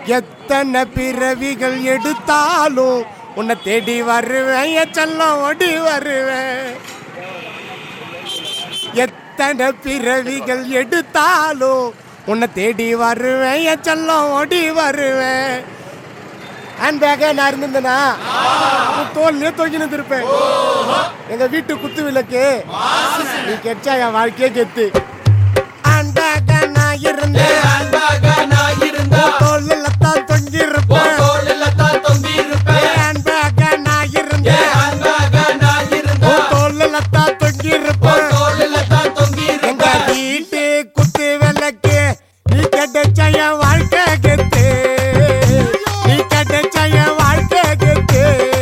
எத்தனை பிறவிகள் எடுத்தாலும் உன்னை தேடி வருவேன் என் செல்லம் ஓடி வருவேன் எத்தனை பிறவிகள் எடுத்தாலும் உன்னை தேடி வருவேன் என் செல்லம் ஓடி வருவேன் ஹேண்ட் பேக்கா நான் இருந்திருந்தேனா உன் தோல்லையே தொங்கினு இருப்பேன் எங்க வீட்டு குத்து விளக்கு நீ கெச்சா என் வாழ்க்கையே கெத்து ஹேண்ட் பேக்கா நான் இருந்தேன் உன் தோல்ல தான் தொங்கி இருப்பேன் ஹேண்ட் பேக்கா நான் இருந்தேன் உன் தோல்ல தான் தொங்கி இருப்பேன் எங்க வீட்டு குத்து விளக்கு நீ கிடைச்ச என் வாழ்க்கை கெத்து நீ கிடைச்ச என் வாழ்க்கை கெத்து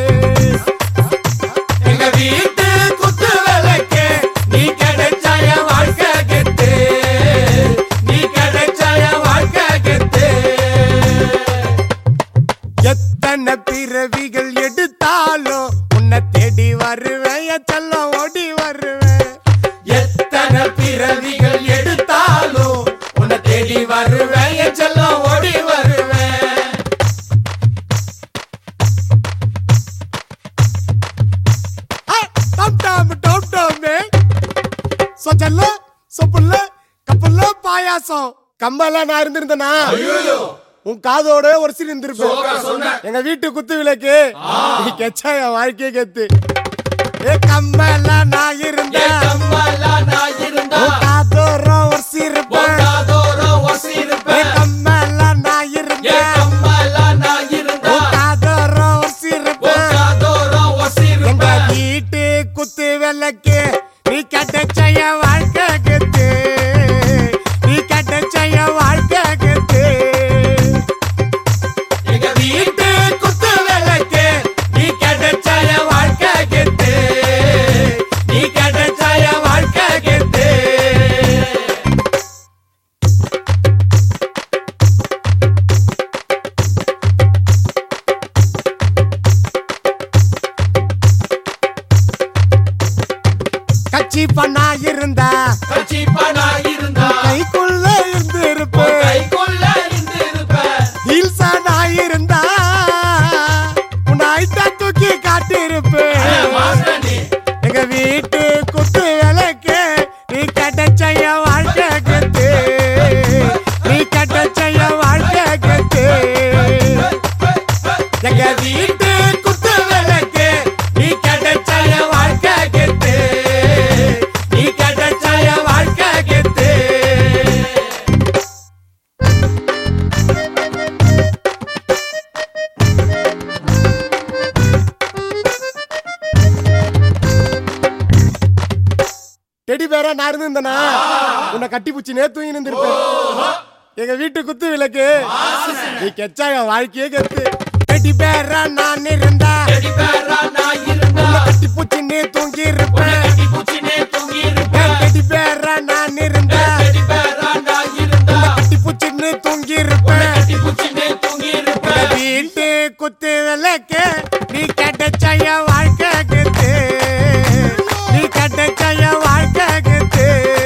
எங்க வீட்டு குத்து விளக்கு நீ கிடைச்ச என் வாழ்க்கை கெத்து நீ கிடைச்ச என் வாழ்க்கை கெத்து எத்தனை பிறவிகள் எடுத்தாலும் உன்னை தேடி வருவேன் என் செல்லம் ஓடி வருவேன் எத்தனை பிறவிகள் எடுத்தாலும் உன்னை தேடி வருவேன் என் செல்லம் ஓடி வருவேன் ஆ, டம் டம் டம் டம்மே. சொச்சல்ல சொப்புல்ல கப்புல்ல பாயாசம் கம்பெல்லாம் நான் இருந்திருந்தேனா உன் காதோட ஒரு சீர் இருந்திருப்பேன் எங்க வீட்டு குத்து விளக்கு நீ கெச்சா என் வாழ்க்கையே கெத்து ஏ கம்பெல்லாம் நான் இருந்தேன் கம்மலா நான் இருந்தா உன் காதோரம் ஒரு சீருப்பேன் பொங்காதோரம் ஏ ஒசிருப்பேன் கம்பெல்லாம் நான் ஏ இருந்தேன் கம்மலா நான் இருந்தா உன் காதோரம் ஒரு சீருப்பேன் பொங்காதோரம் எங்க ஒசிருப்பேன் வீட்டு குத்து விளக்கு நீ கட்டச்ச என் வாழ்க்கை கெத்து நீ கட்டச்ச என் வாழ்க்கை கெத்து எங்க வீட்டு குத்து விளக்கு நீ கிடைச்ச என் வாழ்க்கை கெத்து நீ கிடைச்ச என் வாழ்க்கை கெத்து கட்சி பண்ணா இருந்தா கட்சிப்பனா இருந்தா கைக்குள்ள இருந்து உன் இருப்பேன் கைக்குள்ள இருந்து இருப்பேன் ஹீல்ஸா நான் இருந்தா உன்னை ஐட்டா தூக்கி காட்டி இருப்பேன் மாஸ்டர் நீ எங்க வீட்டு குத்து விளக்கு நீ கட்டச்ச என் வாழ்க்கை கெத்து நீ கட்டச்ச என் வாழ்க்கை கெத்து எங்க வீட்டு குத்து விளக்கு நீ கிடைச்ச என் வாழ்க்கை கெத்து நீ கிடைச்ச என் வாழ்க்கை கெத்து டெடி பேரா நான் இருந்திருந்தேனா உன்னை கட்டி பூச்சி நேத்து தூங்கி இருந்திருப்பேன் எங்க வீட்டு குத்து விளக்கு நீ கெச்சா என் வாழ்க்கையே கெத்து டெடி பேரா நான் இருந்தா செடி பேரா நான் இருந்தா உன்னை கட்டி பூச்சி நீ தூங்கி உன்னை இருப்பேன் கட்டி பூச்சினே தூங்கி இருப்பேன் டெடி பேரா நான் இருந்தா செடி பேரா நான் இருந்தா கட்டி பூச்சி நீ தூங்கி உன்னை இருப்பேன் கட்டி பூச்சினே தூங்கி உங்க இருப்பேன் வீட்டு குத்து விளக்கு நீ கட்டச்ச என் வாழ்க்கை கெத்து நீ கட்டச்ச என் வாழ்க்கை கெத்து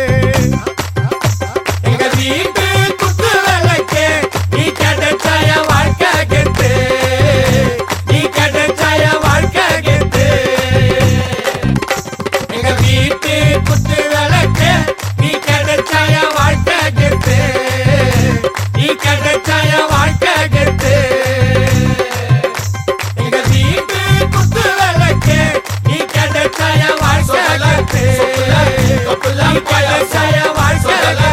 எங்க வீட்டு குத்து விளக்கு நீ கிடைச்ச என் வாழ்க்கை கெத்து நீ கிடைச்ச என் வாழ்க்கை கெத்து எங்க வீட்டு குத்து விளக்கு நீ கிடைச்ச என் வாழ்க்கை கெத்து நீ கிடைச்ச என் வாழ்க்கை கெத்து எங்க வீட்டு குத்து விளக்கு நீ கிடைச்ச என் வாழ்க்கை கெத்து நீ கிடைச்ச என் வாழ்க்கை